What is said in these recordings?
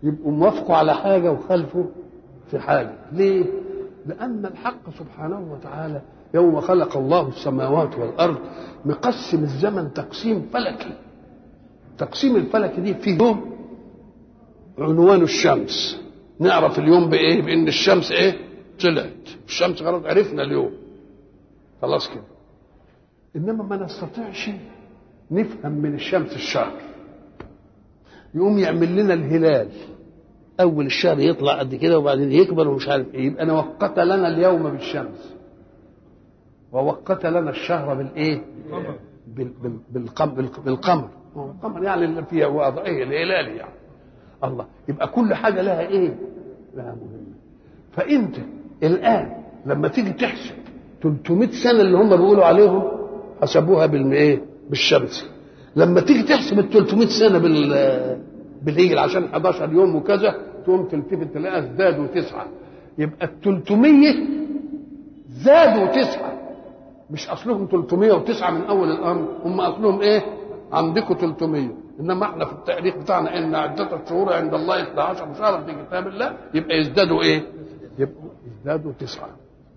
يبقوا موافقوا على حاجه وخالفوا في حاجه ليه لان الحق سبحانه وتعالى يوم خلق الله السماوات والارض مقسم الزمن تقسيم فلكي تقسيم الفلكي دي في يوم عنوان الشمس نعرف اليوم بايه بان الشمس ايه طلعت الشمس خلاص عرفنا اليوم خلاص كده انما ما نستطيعش نفهم من الشمس الشهر يقوم يعمل لنا الهلال اول الشهر يطلع قد كده وبعدين يكبر ومش عارف ايه يبقى انا وقت لنا اليوم بالشمس ووقت لنا الشهر بالايه بال- بال- بالقم- بال- بالقمر هو القمر يعني اللي فيها وضعيه الهلال يعني الله يبقى كل حاجه لها ايه لها مهمه فانت الان لما تيجي تحسب 300 سنه اللي هم بيقولوا عليهم حسبوها بالايه بالشمس لما تيجي تحسب ال 300 سنه بال بالهجري عشان 11 يوم وكذا تقوم تلتفت تلاقيها ازدادوا تسعه يبقى ال 300 زادوا تسعه مش اصلهم 309 من اول الامر هم اصلهم ايه عندكم 300 انما احنا في التاريخ بتاعنا ان عده الشهور عند الله 12 شهرا في كتاب الله يبقى يزدادوا ايه يبقوا يزدادوا تسعه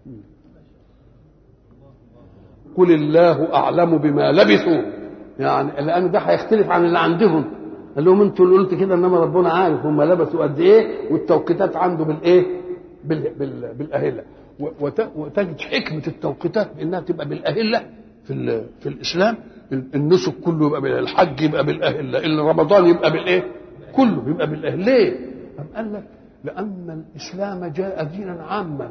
قل الله اعلم بما لبثوا يعني لان ده هيختلف عن اللي عندهم قال لهم انتوا اللي قلت كده انما ربنا عارف هم لبثوا قد ايه والتوقيتات عنده بالايه بال بال بالاهله وت- وتجد حكمه التوقيتات بانها تبقى بالاهله في ال- في الاسلام النسك كله يبقى بالحج يبقى بالاهله اللي رمضان يبقى بالايه كله يبقى بالاهله ليه أم قال لك لان الاسلام جاء دينا عاما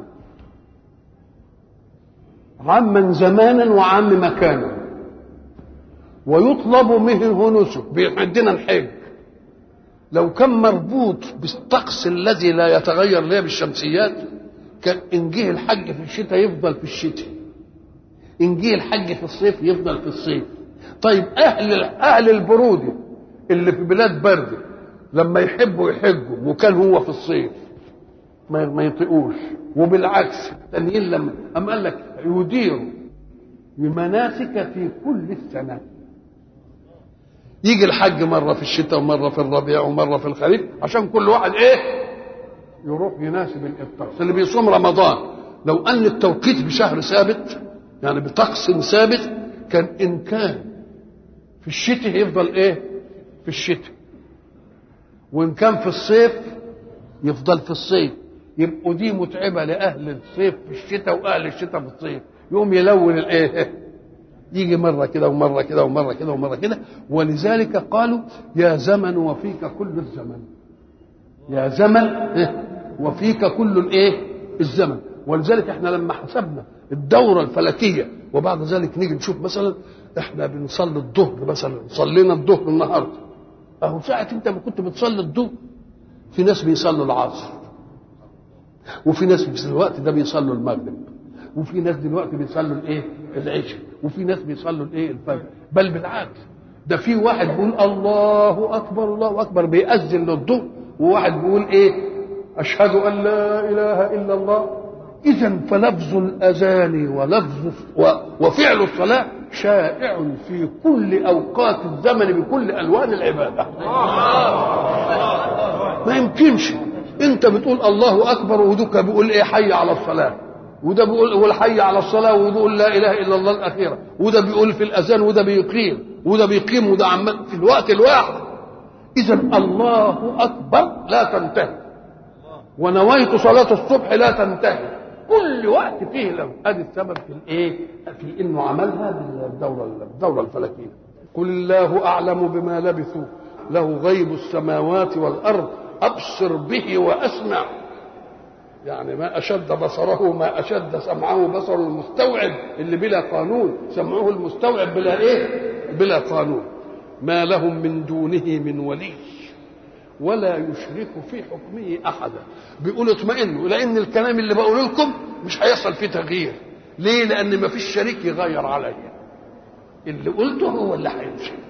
عاما زمانا وعام مكانا ويطلب منه نسك عندنا الحج لو كان مربوط بالطقس الذي لا يتغير ليه بالشمسيات كان ان جه الحج في الشتاء يفضل في الشتاء ان جه الحج في الصيف يفضل في الصيف طيب اهل اهل البرود اللي في بلاد برد لما يحبوا يحجوا وكان هو في الصيف ما ما يطيقوش وبالعكس التانيين لما أم قال لك يديروا المناسك في كل السنه يجي الحج مره في الشتاء ومره في الربيع ومره في الخريف عشان كل واحد ايه يروح يناسب الطقس اللي بيصوم رمضان لو ان التوقيت بشهر ثابت يعني بطقس ثابت كان ان كان في الشتاء يفضل ايه في الشتاء وان كان في الصيف يفضل في الصيف يبقوا دي متعبه لاهل الصيف في الشتاء واهل الشتاء في الصيف يقوم يلون الايه يجي مره كده ومره كده ومره كده ومره كده ولذلك قالوا يا زمن وفيك كل الزمن يا زمن وفيك كل الايه الزمن ولذلك احنا لما حسبنا الدوره الفلكيه وبعد ذلك نيجي نشوف مثلا احنا بنصلي الظهر مثلا صلينا الظهر النهارده اهو ساعه انت ما كنت بتصلي الظهر في ناس بيصلوا العصر وفي ناس في الوقت ده بيصلوا المغرب وفي ناس دلوقتي بيصلوا الايه العشاء وفي ناس بيصلوا الايه الفجر بل بالعكس ده في واحد بيقول الله اكبر الله اكبر بيأذن للظهر وواحد بيقول ايه اشهد ان لا اله الا الله اذا فلفظ الاذان ولفظ وفعل الصلاه شائع في كل اوقات الزمن بكل الوان العباده ما يمكنش انت بتقول الله اكبر ودوك بيقول ايه حي على الصلاه وده بيقول هو الحي على الصلاه وده بيقول لا اله الا الله الاخيره وده بيقول في الاذان وده بيقيم وده بيقيم وده عمال في الوقت الواحد اذا الله اكبر لا تنتهي ونويت صلاه الصبح لا تنتهي كل وقت فيه له ادي السبب في الايه في انه عملها بالدوره الدوره الفلكيه قل الله اعلم بما لبثوا له غيب السماوات والارض ابصر به واسمع يعني ما اشد بصره ما اشد سمعه بصر المستوعب اللي بلا قانون سمعه المستوعب بلا ايه بلا قانون ما لهم من دونه من ولي ولا يشرك في حكمه احدا بيقولوا اطمئنوا لان الكلام اللي بقوله لكم مش هيحصل فيه تغيير ليه لان ما فيش شريك يغير عليا اللي قلته هو اللي هيمشي